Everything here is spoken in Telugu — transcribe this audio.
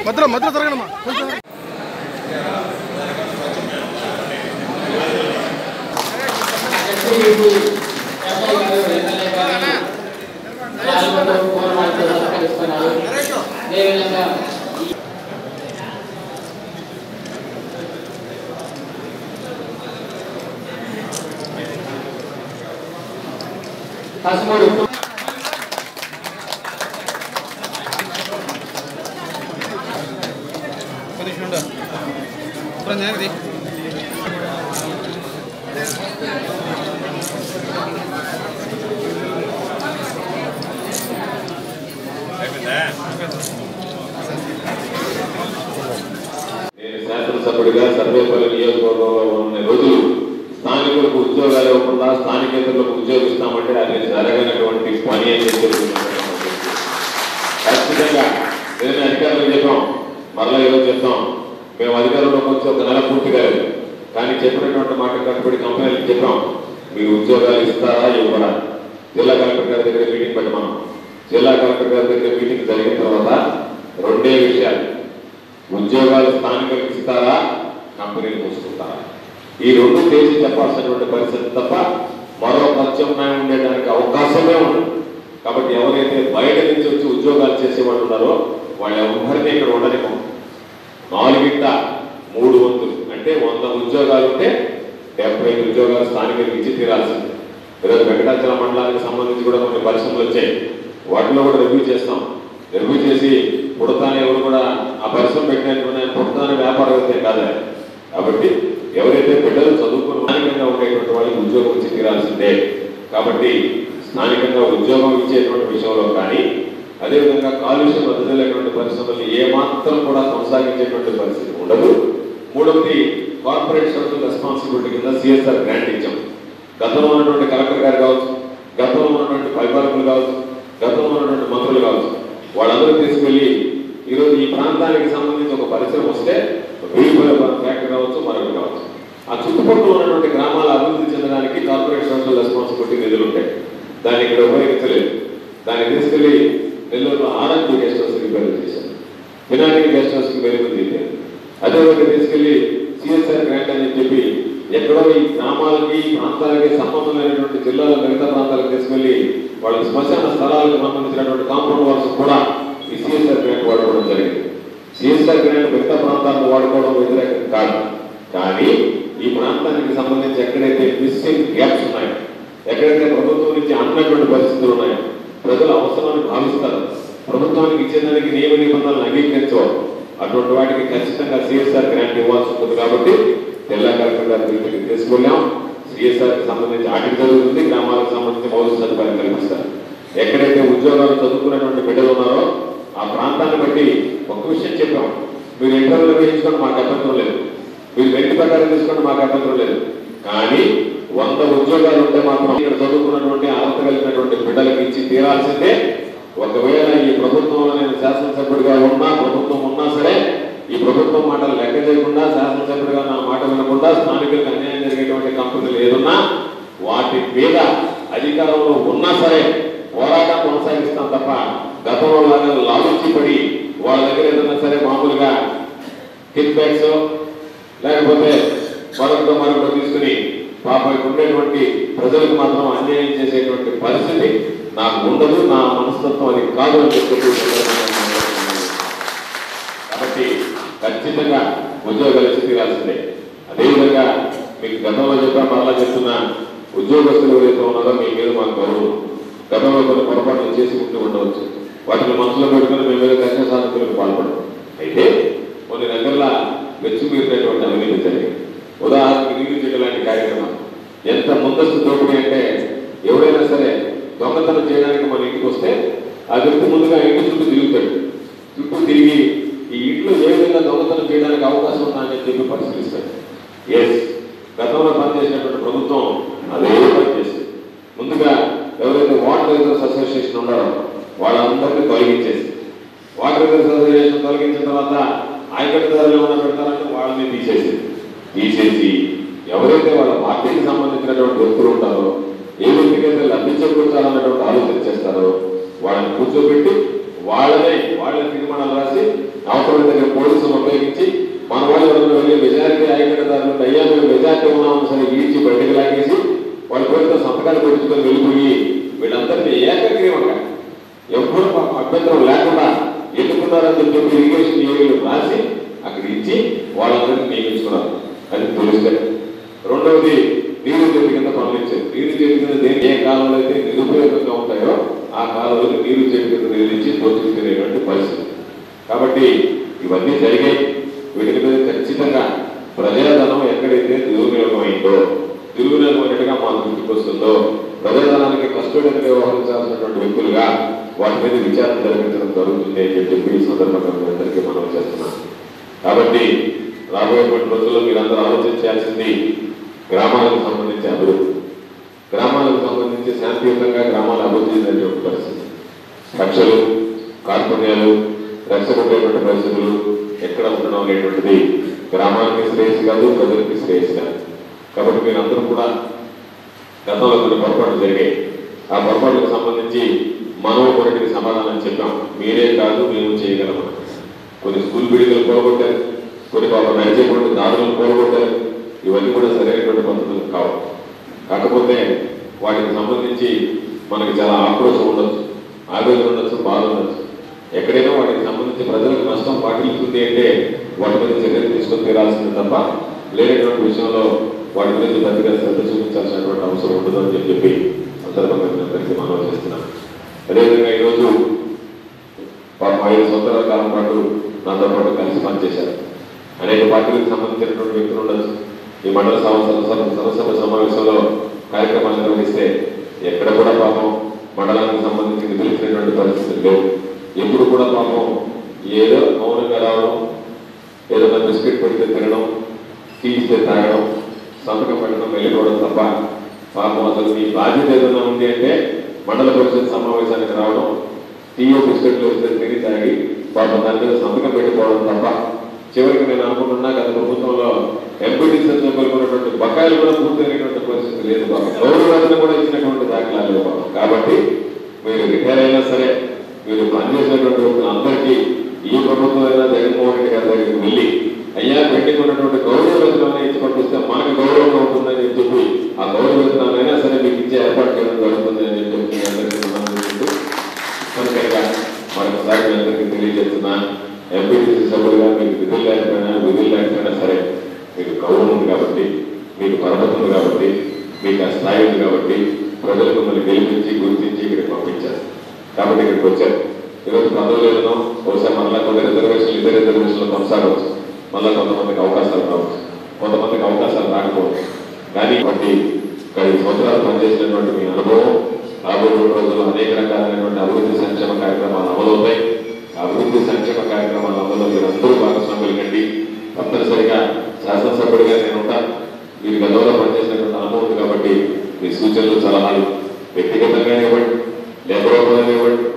మధ్యలో మధ్యలో జరగనమ్మా కొంచెం కాసుమూరు నేను శాసనసభ్యుడిగా సర్వేపల్లి నియోజకవర్గంలో ఉన్న రోజులు స్థానికులకు ఉద్యోగాలు ఇవ్వకుండా స్థానికేతరులకు ఉద్యోగం ఇస్తామంటే అది జరగనటువంటి పని అని చెప్పి చెప్తున్నాను. ఖచ్చితంగా నేను అధికారులకు చెప్పాం మరలా ఈరోజు చెప్తాం మేము అధికారంలోకి వచ్చి ఒక నెల పూర్తి కాలేదు కానీ చెప్పినటువంటి మాట కట్టుబడి కంపెనీలకు చెప్పాం మీరు ఉద్యోగాలు ఇస్తారా ఇవ్వరా జిల్లా కలెక్టర్ గారి దగ్గర మీటింగ్ పెట్టమన్నాం జిల్లా కలెక్టర్ గారి దగ్గర మీటింగ్ జరిగిన తర్వాత రెండే విషయాలు ఉద్యోగాలు స్థానికులకు ఇస్తారా కంపెనీలు మూసుకుంటారా ఈ రెండు తేల్చి చెప్పాల్సినటువంటి పరిస్థితి తప్ప మరో ప్రత్యామ్నాయం ఉండేదానికి అవకాశమే ఉండదు కాబట్టి ఎవరైతే బయట నుంచి వచ్చి ఉద్యోగాలు చేసేవాళ్ళు ఉన్నారో వాళ్ళు ఎవరిని ఇక్కడ ఉండనివ్వం నాలుగింట మూడు వంతులు అంటే వంద ఉద్యోగాలు ఉంటే డెబ్బై ఐదు ఉద్యోగాలు స్థానికులకు ఇచ్చి తీరాల్సింది ఈరోజు వెంకటాచల మండలానికి సంబంధించి కూడా కొన్ని పరిశ్రమలు వచ్చాయి వాటిలో కూడా రివ్యూ చేస్తాం రివ్యూ చేసి పుడతానే ఎవరు కూడా ఆ పరిశ్రమ పెట్టినటువంటి పుడతానే వ్యాపారవేత్తే కాదా కాబట్టి ఎవరైతే బిడ్డలు చదువుకుని స్థానికంగా ఉండేటువంటి వాళ్ళకి ఉద్యోగం ఇచ్చి తీరాల్సిందే కాబట్టి స్థానికంగా ఉద్యోగం ఇచ్చేటువంటి విషయంలో కానీ అదేవిధంగా కాలుష్యం వదిలేటువంటి పరిశ్రమలు ఏమాత్రం కూడా కొనసాగించేటువంటి పరిస్థితి ఉండదు మూడవది కార్పొరేట్ సోషల్ రెస్పాన్సిబిలిటీ కింద సిఎస్ఆర్ గ్రాంట్ ఇచ్చాం గతంలో ఉన్నటువంటి కలెక్టర్ గారు కావచ్చు గతంలో ఉన్నటువంటి పరిపాలకులు కావచ్చు గతంలో ఉన్నటువంటి మంత్రులు కావచ్చు వాళ్ళందరూ తీసుకెళ్లి ఈరోజు ఈ ప్రాంతానికి సంబంధించి ఒక పరిశ్రమ వస్తే వీడిపోయే ఫ్యాక్టరీ కావచ్చు మరొకటి కావచ్చు ఆ చుట్టుపక్కల ఉన్నటువంటి గ్రామాల అభివృద్ధి చెందడానికి కార్పొరేట్ సోషల్ రెస్పాన్సిబిలిటీ నిధులు ఉంటాయి దాన్ని ఇక్కడ ఉపయోగించలేదు దాన్ని తీసుకెళ్లి నెల్లూరులో ఆర్ఎంపీ గెస్ట్ హౌస్ రిపేర్ చేశారు పినాకిని గెస్ట్ హౌస్ కి వెలుగు తీశారు అదేవిధంగా తీసుకెళ్లి సిఎస్ఆర్ గ్రాంట్ అని చెప్పి ఎక్కడో ఈ గ్రామాలకి ఈ ప్రాంతాలకి సంబంధం లేనటువంటి జిల్లాల మిగతా ప్రాంతాలకు తీసుకెళ్లి వాళ్ళ శ్మశాన స్థలాలకు సంబంధించినటువంటి కాంపౌండ్ వాల్స్ కూడా ఈ సిఎస్ఆర్ గ్రాంట్ వాడుకోవడం జరిగింది సిఎస్ఆర్ గ్రాంట్ మిగతా ప్రాంతాలను వాడుకోవడం వ్యతిరేకం కాదు కానీ ఈ ప్రాంతానికి సంబంధించి ఎక్కడైతే మిస్సింగ్ గ్యాప్స్ ఉన్నాయో ఎక్కడైతే ప్రభుత్వం నుంచి అందనటువంటి పరిస్థితులు ఉన్నాయో ప్రజలు అవసరాన్ని భావిస్తారు ప్రభుత్వానికి ఇచ్చేదానికి నియమ నిబంధనలు అంగీకరించవు అటువంటి వాటికి ఖచ్చితంగా సిఎస్ఆర్ గ్రాంట్ ఇవ్వాల్సి ఉంటుంది కాబట్టి జిల్లా కలెక్టర్ గారి దృష్టికి తీసుకెళ్ళాం సిఎస్ఆర్ కి సంబంధించి ఆడిట్ జరుగుతుంది గ్రామాలకు సంబంధించి మౌలిక సదుపాయాలు కల్పిస్తారు ఎక్కడైతే ఉద్యోగాలు చదువుకున్నటువంటి బిడ్డలు ఉన్నారో ఆ ప్రాంతాన్ని బట్టి ఒక విషయం చెప్పాం మీరు ఇంటర్వ్యూ నిర్వహించుకోండి మాకు అభ్యంతరం లేదు మీరు వెంటి ప్రకారం తీసుకోండి మాకు అభ్యంతరం లేదు కానీ వంద ఉద్యోగాలు ఉంటే మాత్రం ఇక్కడ చదువుకున్నటువంటి అర్హత కలిగినటువంటి బిడ్డలకు ఇచ్చి తీరాల్సిందే ఒకవేళ ఈ ప్రభుత్వంలో నేను శాసనసభ్యుడిగా ఉన్నా ప్రభుత్వం ఉన్నా సరే ఈ ప్రభుత్వం మాటలు లెక్క చేయకుండా శాసనసభ్యుడిగా నా మాట వినకుండా స్థానికులకు అన్యాయం జరిగేటువంటి కంపెనీలు ఏదున్నా వాటి మీద అధికారంలో ఉన్నా సరే పోరాటం కొనసాగిస్తాం తప్ప గతంలో లాగా లాలుచి పడి వాళ్ళ దగ్గర ఏదైనా సరే మామూలుగా కిక్ బ్యాగ్స్ లేకపోతే మరొకటి మరొకటి తీసుకుని పాప ఇక్కడ ఉండేటువంటి ప్రజలకు మాత్రం అన్యాయం చేసేటువంటి పరిస్థితి నాకు ఉండదు నా మనస్తత్వం అది కాదు అని చెప్పి కాబట్టి ఖచ్చితంగా ఉద్యోగాలు ఇచ్చి తీరాల్సిందే అదేవిధంగా మీకు గతంలో చెప్పా మరలా చెప్తున్నా ఉద్యోగస్తులు ఎవరైతే ఉన్నారో మీ మీద మాకు గౌరవం గతంలో కొన్ని పొరపాట్లు చేసి ఉంటూ ఉండవచ్చు వాటిని మనసులో పెట్టుకుని మేము మీద కష్ట సాధకులకు పాల్పడడం అయితే కొన్ని దగ్గరలో మెచ్చుమీరినటువంటి అవినీతి జరిగింది ఉదాహరణకి నీరు చెట్టు లాంటి కార్యక్రమాలు ఎంత ముందస్తు దోపిడీ అంటే ఎవరైనా సరే దొంగతనం చేయడానికి మన ఇంటికి వస్తే ఆ వ్యక్తి ముందుగా ఇంటి చుట్టూ తిరుగుతాడు చుట్టూ తిరిగి ఈ ఇంట్లో ఏ విధంగా దొంగతనం చేయడానికి అవకాశం ఉందా అని చెప్పి పరిశీలిస్తాడు ఎస్ గతంలో పనిచేసినటువంటి ప్రభుత్వం అదే పనిచేస్తుంది ముందుగా ఎవరైతే వాటర్ రైతర్స్ అసోసియేషన్ ఉన్నారో వాళ్ళందరినీ తొలగించేసి వాటర్ రైతర్స్ అసోసియేషన్ తొలగించిన తర్వాత ఆయకట్టుదారులు ఉన్న పెడతారంటే వాళ్ళని తీసేసి తీసేసి ఎవరైతే వాళ్ళ పార్టీకి సంబంధించినటువంటి వ్యక్తులు ఉంటారో ఏ వ్యక్తికైతే లబ్ధి చేకూర్చాలన్నటువంటి ఆలోచన చేస్తారో వాళ్ళని కూర్చోబెట్టి వాళ్ళనే వాళ్ళ తీర్మానాలు రాసి అవసరం దగ్గర ఎప్పుడు ఇరిగేషన్ ఏరియాలు రాసి అక్కడ ఇచ్చి వాళ్ళందరినీ నియమించుకున్నారు అది తొలి స్టెప్ రెండవది నీరు చెట్టు కింద పనులు ఇచ్చారు నీరు చెట్టు కింద దేని ఏ కాలంలో అయితే నిరుపయోగంగా ఉంటాయో ఆ కాలంలో నీరు చెట్టు కింద నిలిచి దోచుకునేటువంటి పరిస్థితి కాబట్టి ఇవన్నీ జరిగాయి వీటి మీద ఖచ్చితంగా ప్రజాధనం ఎక్కడైతే దుర్వినియోగం అయిందో దుర్వినియోగం అయినట్టుగా మా దృష్టికి వస్తుందో ప్రజాధనానికి కష్టపడిన వ్యవహరించాల్సినటువంటి వ్యక్తులుగా వాటి మీద విచారణ జరిపించడం జరుగుతుంది అని చెప్పి ఈ సందర్భంగా మీ అందరికీ మనం చేస్తున్నాం కాబట్టి రాబోయేటువంటి రోజుల్లో మీరందరూ ఆలోచించాల్సింది గ్రామాలకు సంబంధించి అభివృద్ధి గ్రామాలకు సంబంధించి శాంతియుతంగా గ్రామాలు అభివృద్ధి చెందేటువంటి పరిస్థితి కక్షలు కార్పణ్యాలు రెచ్చగొట్టేటువంటి పరిస్థితులు ఎక్కడ ఉండడం అనేటువంటిది గ్రామానికి శ్రేయస్సు కాదు ప్రజలకి శ్రేయస్సు కాదు కాబట్టి మీరందరూ కూడా గతంలో కొన్ని పొరపాట్లు జరిగాయి ఆ పొరపాట్లకు సంబంధించి మనం కొన్నిటికి సమాధానం చెప్పాం మీరే కాదు మేము చేయగలము కొన్ని స్కూల్ బిల్డింగ్లు కూడగొట్టారు కొన్ని పాపం నడిచేటువంటి దారులను కూడగొట్టారు ఇవన్నీ కూడా సరైనటువంటి పద్ధతులు కావు కాకపోతే వాటికి సంబంధించి మనకి చాలా ఆక్రోశం ఉండొచ్చు ఆవేదన ఉండొచ్చు బాధ ఉండొచ్చు ఎక్కడైనా వాటికి సంబంధించి ప్రజలకు నష్టం వాటిల్లుతుంది అంటే వాటి మీద చర్యలు తీసుకొని తీరాల్సింది తప్ప లేనటువంటి విషయంలో వాటి మీద పెద్దగా శ్రద్ధ చూపించాల్సినటువంటి అవసరం ఉండదు అని చెప్పి సందర్భంగా మీ అందరికీ మనం చేస్తున్నాం అదేవిధంగా ఈరోజు పాపం ఐదు సంవత్సరాల కాలం పాటు నాతో పాటు కలిసి పనిచేశారు అనేక పార్టీలకు సంబంధించినటువంటి వ్యక్తులు ఉండొచ్చు ఈ మండల సంవత్సరం సరసభ సమావేశంలో కార్యక్రమాలు నిర్వహిస్తే ఎక్కడ కూడా పాపం మండలానికి సంబంధించి నిధులు ఇచ్చినటువంటి పరిస్థితులు లేవు ఎప్పుడు కూడా పాపం ఏదో మౌనంగా రావడం ఏదైనా బిస్కెట్ పెడితే తినడం టీ ఇస్తే తాగడం సంతకం పెట్టడం వెళ్ళిపోవడం తప్ప పాపం అసలు మీ బాధ్యత ఏదైనా ఉంది అంటే మండల పరిషత్ సమావేశానికి రావడం టీయో బిస్కెట్లు వస్తే తిని తాగి పాపం దాని మీద సంతకం పెట్టిపోవడం తప్ప చివరికి నేను అనుకుంటున్నా గత ప్రభుత్వంలో ఎంపీటీ సభ్యులున్నటువంటి బకాయిలు కూడా పూర్తయినటువంటి పరిస్థితి లేదు పాపం గౌరవాలను కూడా ఇచ్చినటువంటి దాఖలాలు లేవు పాపం కాబట్టి మీరు రిటైర్ అయినా సరే మీరు పనిచేసినటువంటి వ్యక్తులు అందరికీ ఈ ప్రభుత్వం అయినా జగన్మోహన్ రెడ్డి గారి దగ్గరికి వెళ్ళి అయ్యా పెండింగ్ ఉన్నటువంటి గౌరవ వేతనాన్ని ఇచ్చి పంపిస్తే మనకు గౌరవంగా ఉంటుందని చెప్పి ఆ గౌరవ వేతనాన్నైనా సరే మీకు ఇచ్చే ఏర్పాటు చేయడం జరుగుతుంది అని చెప్పి మీ అందరికీ మనం చెప్తూ కనుక మరొకసారి మీ అందరికీ తెలియజేస్తున్నా ఎంపీటీసీ సభ్యులుగా మీకు విధులు లేకపోయినా విధులు లేకపోయినా సరే మీకు గౌరవం ఉంది కాబట్టి మీకు పరపతి ఉంది కాబట్టి మీకు ఆ స్థాయి ఉంది కాబట్టి ప్రజలు మిమ్మల్ని గెలిపించి గుర్తించి ఇక్కడికి పంపించారు కాబట్టి ఇక్కడికి వచ్చారు ఈరోజు పదవులు లేదనో బహుశా మళ్ళా కొన్ని రిజర్వేషన్లు ఇతర రిజర్వేషన్లు కొనసాగవచ్చు మళ్ళా కొంతమందికి అవకాశాలు రావచ్చు కొంతమందికి అవకాశాలు రాకపోవచ్చు కానీ బట్టి ఐదు సంవత్సరాలు పనిచేసినటువంటి మీ అనుభవం రాబోయే రోజుల్లో అనేక రకాలైనటువంటి అభివృద్ధి సంక్షేమ కార్యక్రమాలు అమలవుతాయి ఆ అభివృద్ధి సంక్షేమ కార్యక్రమాల అమలులో మీరు అందరూ భాగస్వాములు కండి తప్పనిసరిగా శాసనసభ్యుడిగా నేను ఉంటాను మీరు గతంలో పనిచేసినటువంటి అనుభవం ఉంది కాబట్టి మీ సూచనలు సలహాలు వ్యక్తిగతంగా ఇవ్వండి లేబర్ ఇవ్వండి